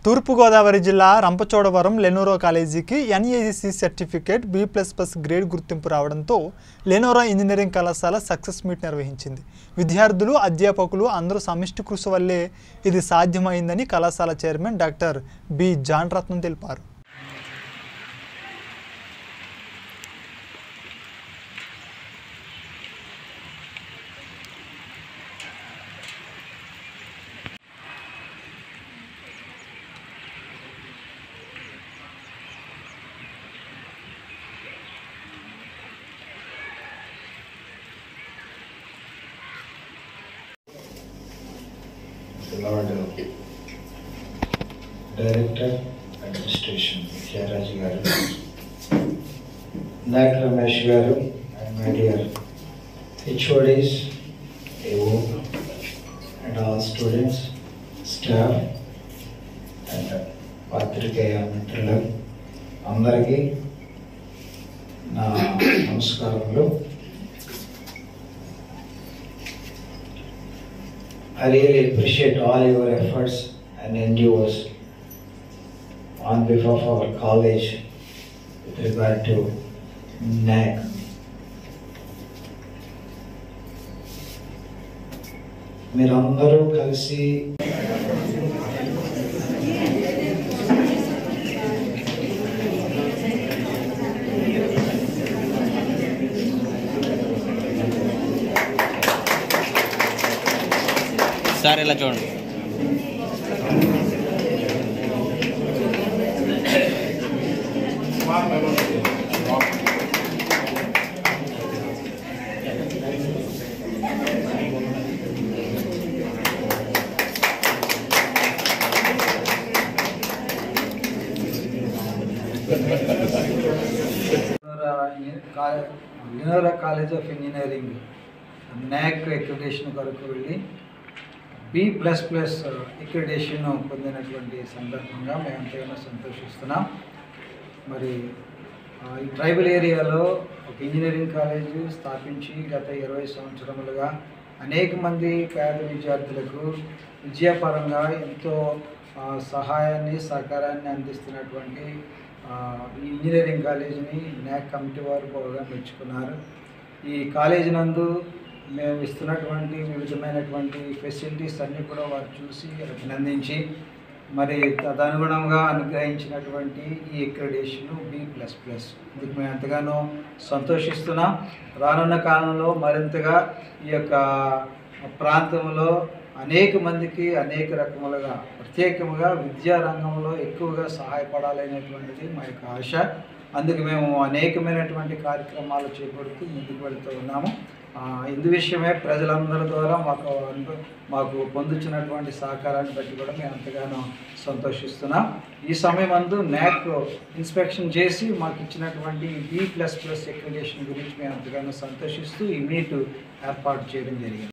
తూర్పుగోదావరి జిల్లా రంపచోడవరం లెనోరో కాలేజీకి NAC certificate B plus plus grade గుర్తింపు రావడంతో లెనోరో ఇంజనీరింగ్ కళాశాల సక్సెస్ మీట్ నిర్వహించింది విద్యార్థులు అధ్యాపకులు అందరూ సమిష్టి కృషి వల్లే ఇది సాధ్యమైందని కళాశాల chairman doctor B John Ratnam తెలిపారు Lord Director Administration, Jayaraj garu, Nak Ramesh garu, and my dear HODs, AO, and all students, staff, and పాత్రికేయ మిత్రులు అందరికీ నా నమస్కారములు I really appreciate all your efforts and endeavors on behalf of our college with regard to NAC. మీరందరూ కలిసి sir ఇలా చూడండి Linora college of engineering NAAC accreditation కొరకు వెళ్ళి బి ప్లస్ ప్లస్ ఎక్రిడేషన్ పొందినటువంటి సందర్భంగా మేము ఎంతైనా సంతోషిస్తున్నాం మరి ఆ, ఈ ట్రైబల్ ఏరియాలో ఒక ఇంజనీరింగ్ కాలేజ్ స్థాపించి గత ఇరవై సంవత్సరములుగా అనేక మంది పేద విద్యార్థులకు విద్యాపరంగా ఎంతో ఆ, సహాయాన్ని సహకారాన్ని అందిస్తున్నటువంటి ఆ, ఈ ఇంజనీరింగ్ కాలేజీని నాక్ కమిటీ వారు బాగా మెచ్చుకున్నారు ఈ కాలేజీ నందు మేము ఇస్తున్నటువంటి వివిధమైనటువంటి ఫెసిలిటీస్ అన్నీ కూడా వారు చూసి అభినందించి మరి తదనుగుణంగా అనుగ్రహించినటువంటి ఈ ఎక్రిడేషన్ బి ప్లస్ ప్లస్ ఇందుకు మేము ఎంతగానో సంతోషిస్తున్నాం రానున్న కాలంలో మరింతగా ఈ యొక్క ప్రాంతంలో అనేక మందికి అనేక రకములుగా ప్రత్యేకముగా విద్యా రంగంలో ఎక్కువగా సహాయపడాలనేటువంటిది మా యొక్క ఆశ అందుకు మేము అనేకమైనటువంటి కార్యక్రమాలు చేపడుతూ ముందుకు వెళ్తూ ఉన్నాము ఆ, ఇందు విషయమే ప్రజలందరి ద్వారా మాకు అను- మాకు పొందుతున్నటువంటి సహకారాన్ని బట్టి కూడా మేము ఎంతగానో సంతోషిస్తున్నాం ఈ సమయం అందు న్యాక్ ఇన్స్పెక్షన్ చేసి మాకు ఇచ్చినటువంటి బి ప్లస్ ప్లస్ ఎక్రిడేషన్ గురించి మేము ఎంతగానో సంతోషిస్తూ ఈ మీట్ ఏర్పాటు చేయడం జరిగింది